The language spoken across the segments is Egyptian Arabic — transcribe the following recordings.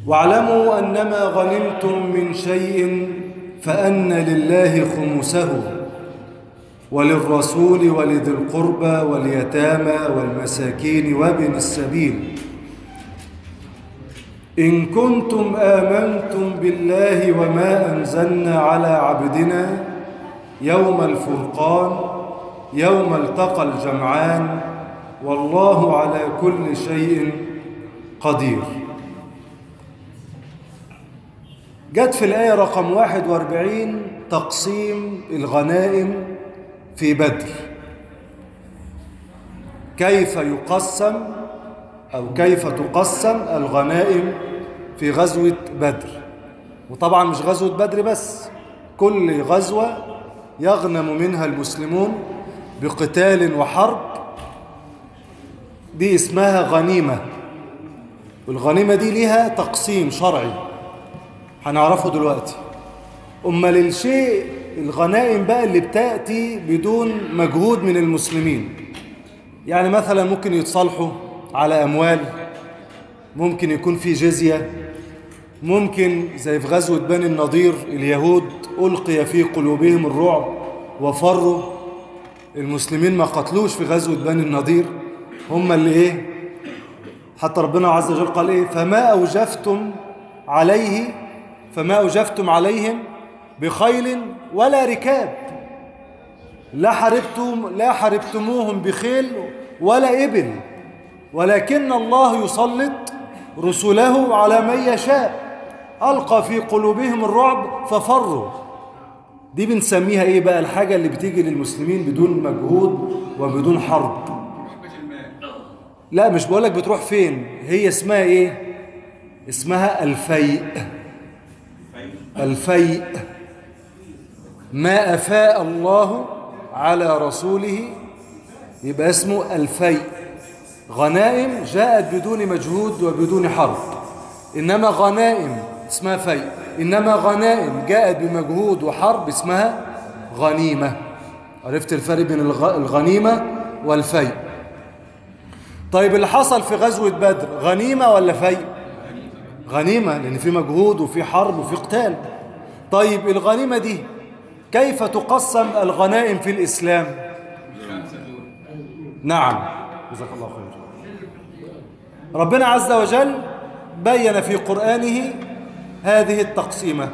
واعلموا أنما غنمتم من شيء فأن لله خمسه وللرسول ولذي القربى واليتامى والمساكين وابن السبيل إن كنتم آمنتم بالله وما أنزلنا على عبدنا يوم الفرقان يوم التقى الجمعان والله على كل شيء قدير جت في الآية رقم 41 تقسيم الغنائم في بدر كيف يقسم أو كيف تقسم الغنائم في غزوة بدر وطبعا مش غزوة بدر بس كل غزوة يغنم منها المسلمون بقتال وحرب دي اسمها غنيمة والغنيمة دي ليها تقسيم شرعي هنعرفه دلوقتي أمال الشيء الغنائم بقى اللي بتأتي بدون مجهود من المسلمين يعني مثلا ممكن يتصالحوا على أموال ممكن يكون في جزية ممكن زي في غزوة بني النضير اليهود ألقي في قلوبهم الرعب وفروا المسلمين ما قتلوش في غزوة بني النضير هم اللي إيه حتى ربنا عز وجل قال إيه فما أوجفتم عليه فما أوجفتم عليهم بخيل ولا ركاب لا حربتم لا حربتموهم بخيل ولا إبل ولكن الله يسلط رسله على من يشاء ألقى في قلوبهم الرعب ففروا دي بنسميها إيه بقى الحاجة اللي بتيجي للمسلمين بدون مجهود وبدون حرب لا مش بقولك بتروح فين هي اسمها إيه اسمها الفيء الفيء ما أفاء الله على رسوله يبقى اسمه الفيء غنائم جاءت بدون مجهود وبدون حرب إنما غنائم اسمها فيء إنما غنائم جاءت بمجهود وحرب اسمها غنيمة عرفت الفرق بين الغنيمة والفيء طيب اللي حصل في غزوة بدر غنيمة ولا فيء غنيمة لأن في مجهود وفي حرب وفي قتال طيب الغنيمة دي كيف تقسم الغنائم في الإسلام نعم جزاك الله خير ربنا عز وجل بين في قرآنه هذه التقسيمة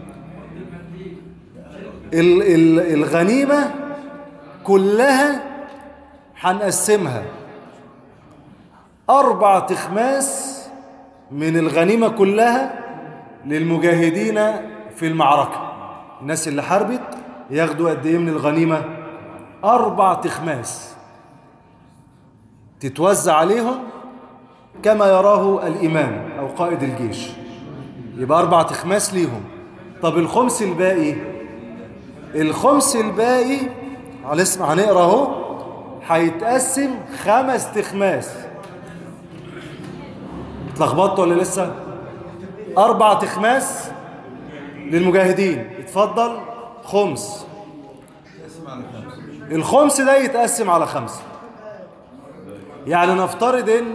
الغنيمة كلها هنقسمها أربع تخماس من الغنيمة كلها للمجاهدين في المعركة الناس اللي حاربت ياخدوا قد ايه من الغنيمة أربع تخماس تتوزع عليهم كما يراه الإمام أو قائد الجيش يبقى أربع تخماس ليهم طب الخمس الباقي الخمس الباقي هنسمع هنقرا اهو هيتقسم خمس تخماس اتلخبطت ولا لسه أربع تخماس للمجاهدين اتفضل خمس الخمس ده يتقسم على خمسة يعني نفترض ان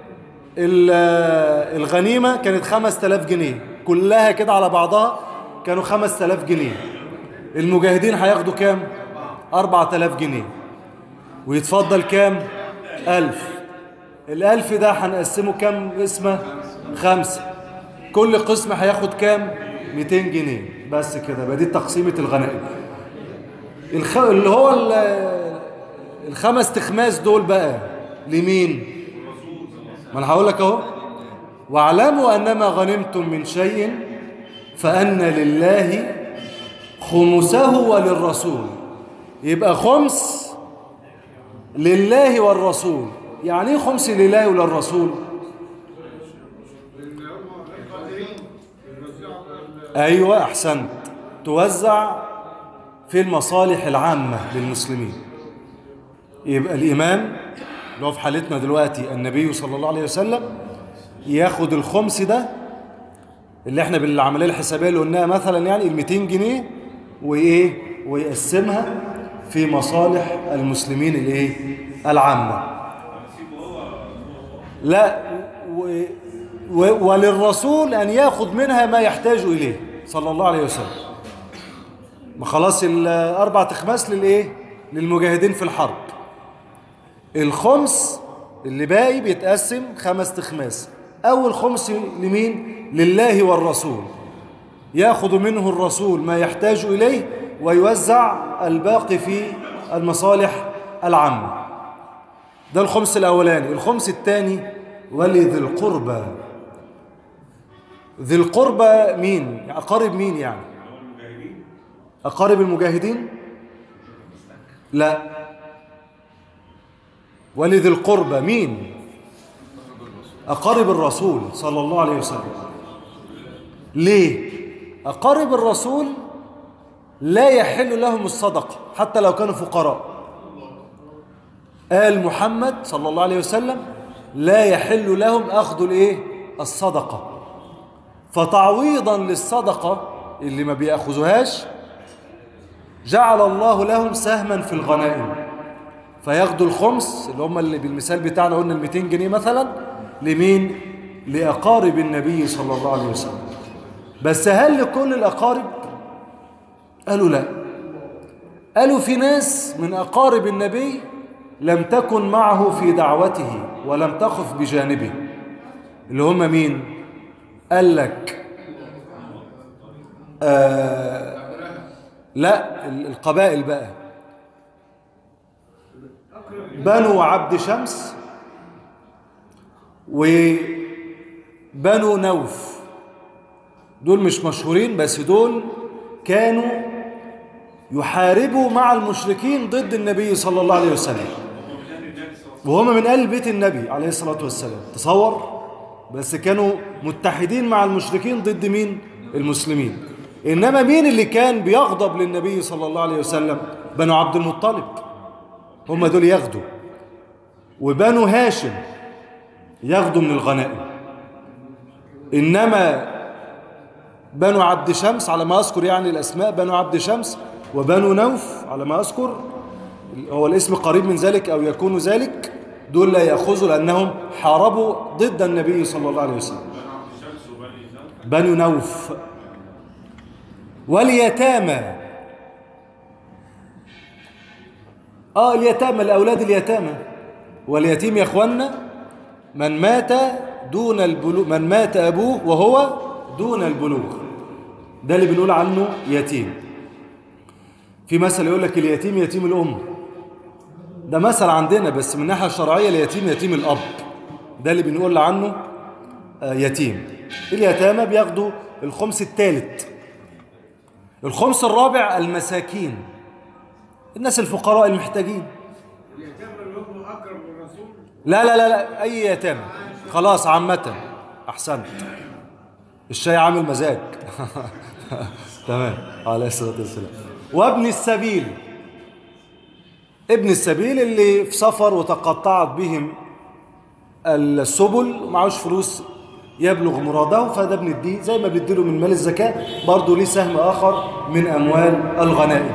الغنيمة كانت خمس تلاف جنيه كلها كده على بعضها كانوا خمس تلاف جنيه المجاهدين هياخدوا كام أربع تلاف جنيه ويتفضل كام ألف الألف ده هنقسمه كام قسمة خمسة كل قسم هياخد كام 200 جنيه بس كده بقى دي تقسيمة الغنائم الخ... اللي هو ال... الخمس تخماس دول بقى لمين ما انا هقول لك اهو واعلموا انما غنمتم من شيء فان لله خمسه وللرسول يبقى خمس لله والرسول يعني ايه خمس لله وللرسول ايوه احسنت توزع في المصالح العامة للمسلمين يبقى الإمام اللي هو في حالتنا دلوقتي النبي صلى الله عليه وسلم ياخد الخمس ده اللي احنا بالعملية الحسابية اللي قلناها مثلا يعني ال 200 جنيه وإيه ويقسمها في مصالح المسلمين الإيه العامة لا و- وللرسول أن يأخذ منها ما يحتاج إليه صلى الله عليه وسلم ما خلاص الأربع تخماس للإيه؟ للمجاهدين في الحرب الخمس اللي باقي بيتقسم خمس تخماس أول خمس لمين؟ لله والرسول يأخذ منه الرسول ما يحتاج إليه ويوزع الباقي في المصالح العامة ده الخمس الأولاني الخمس الثاني ولذي القربى ذي القربى مين؟ أقارب مين يعني؟ أقارب المجاهدين؟ لا ولذي القربى مين؟ أقارب الرسول صلى الله عليه وسلم ليه؟ أقارب الرسول لا يحل لهم الصدقة حتى لو كانوا فقراء قال محمد صلى الله عليه وسلم لا يحل لهم أخذ الإيه؟ الصدقة فتعويضا للصدقة اللي ما بيأخذوهاش جعل الله لهم سهما في الغنائم فياخدوا الخمس اللي هم اللي بالمثال بتاعنا قلنا ال 200 جنيه مثلا لمين؟ لأقارب النبي صلى الله عليه وسلم بس هل لكل الأقارب؟ قالوا لا قالوا في ناس من أقارب النبي لم تكن معه في دعوته ولم تخف بجانبه اللي هم مين؟ قال لك آه لا ال- القبائل بقى بنو عبد شمس وبنو نوف دول مش مشهورين بس دول كانوا يحاربوا مع المشركين ضد النبي صلى الله عليه وسلم وهم من أهل بيت النبي عليه الصلاة والسلام تصور بس كانوا متحدين مع المشركين ضد مين المسلمين إنما مين اللي كان بيغضب للنبي صلى الله عليه وسلم بنو عبد المطلب هم دول ياخدوا وبنو هاشم ياخدوا من الغنائم إنما بنو عبد شمس على ما أذكر يعني الأسماء بنو عبد شمس وبنو نوف على ما أذكر هو الاسم قريب من ذلك أو يكون ذلك دول لا يأخذوا لأنهم حاربوا ضد النبي صلى الله عليه وسلم بنو نوف واليتامى آه اليتامى الأولاد اليتامى واليتيم يا أخوانا من مات دون البلوغ من مات أبوه وهو دون البلوغ ده اللي بنقول عنه يتيم في مثل يقول لك اليتيم يتيم الأم ده مثل عندنا بس من الناحية الشرعية اليتيم يتيم الأب ده اللي بنقول عنه آه، يتيم اليتامى بياخدوا الخمس الثالث الخمس الرابع المساكين الناس الفقراء المحتاجين اليتامى اللي هم اقرب للرسول لا لا لا لا أي يتامى خلاص عامة أحسنت الشاي عامل مزاج تمام عليه الصلاة والسلام وابن السبيل ابن السبيل اللي في سفر وتقطعت بهم السبل ومعهوش فلوس يبلغ مراده فده ابن الدين زي ما بيديله من مال الزكاة برضه ليه سهم آخر من أموال الغنائم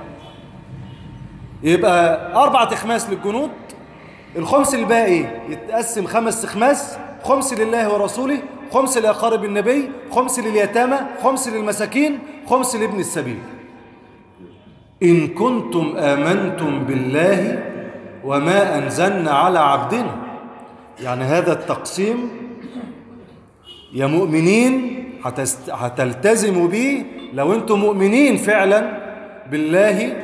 يبقى أربع تخماس للجنود الخمس الباقي يتقسم خمس تخماس خمس لله ورسوله خمس لأقارب النبي خمس لليتامى خمس للمساكين خمس لابن السبيل إن كنتم آمنتم بالله وما أنزلنا على عبدنا يعني هذا التقسيم يا مؤمنين هتست... هتلتزموا به لو أنتم مؤمنين فعلا بالله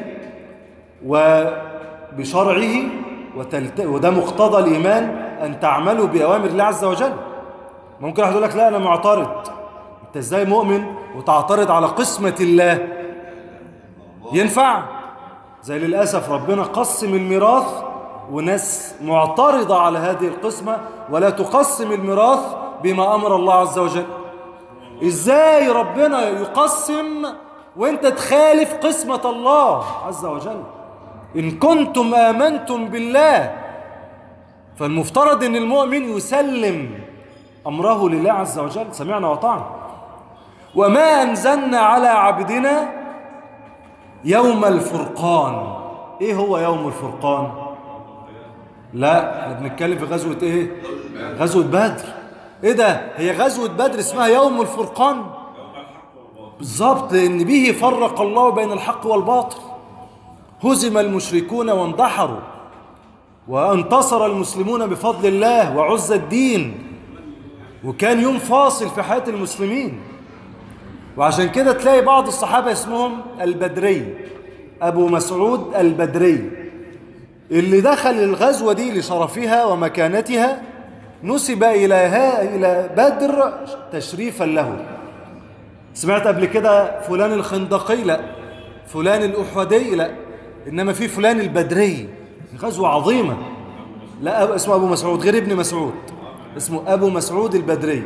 وبشرعه وتلت... وده مقتضى الإيمان أن تعملوا بأوامر الله عز وجل ممكن واحد يقول لك لا أنا معترض أنت إزاي مؤمن وتعترض على قسمة الله ينفع زي للأسف ربنا قسم الميراث وناس معترضة على هذه القسمة ولا تقسم الميراث بما أمر الله عز وجل إزاي ربنا يقسم وانت تخالف قسمة الله عز وجل إن كنتم آمنتم بالله فالمفترض أن المؤمن يسلم أمره لله عز وجل سمعنا وطعنا وما أنزلنا على عبدنا يوم الفرقان إيه هو يوم الفرقان لا احنا بنتكلم في غزوة إيه غزوة بدر ايه ده هي غزوة بدر اسمها يوم الفرقان بالظبط لان به فرق الله بين الحق والباطل هزم المشركون واندحروا وانتصر المسلمون بفضل الله وعز الدين وكان يوم فاصل في حياة المسلمين وعشان كده تلاقي بعض الصحابة اسمهم البدري أبو مسعود البدري اللي دخل الغزوة دي لشرفها ومكانتها نسب إلى ها إلى بدر تشريفا له سمعت قبل كده فلان الخندقي لا فلان الأحودي لا إنما في فلان البدري غزوة عظيمة لا اسمه أبو مسعود غير ابن مسعود اسمه أبو مسعود البدري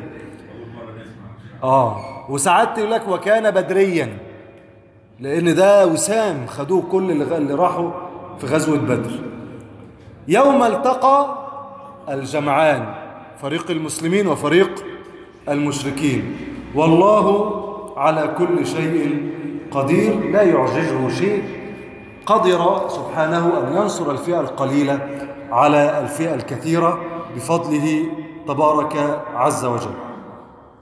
آه وساعات يقول لك وكان بدريا لأن ده وسام خدوه كل اللي اللي راحوا في غزوة بدر يوم التقى الجمعان فريق المسلمين وفريق المشركين والله على كل شيء قدير لا يعجزه شيء قدر سبحانه أن ينصر الفئة القليلة على الفئة الكثيرة بفضله تبارك عز وجل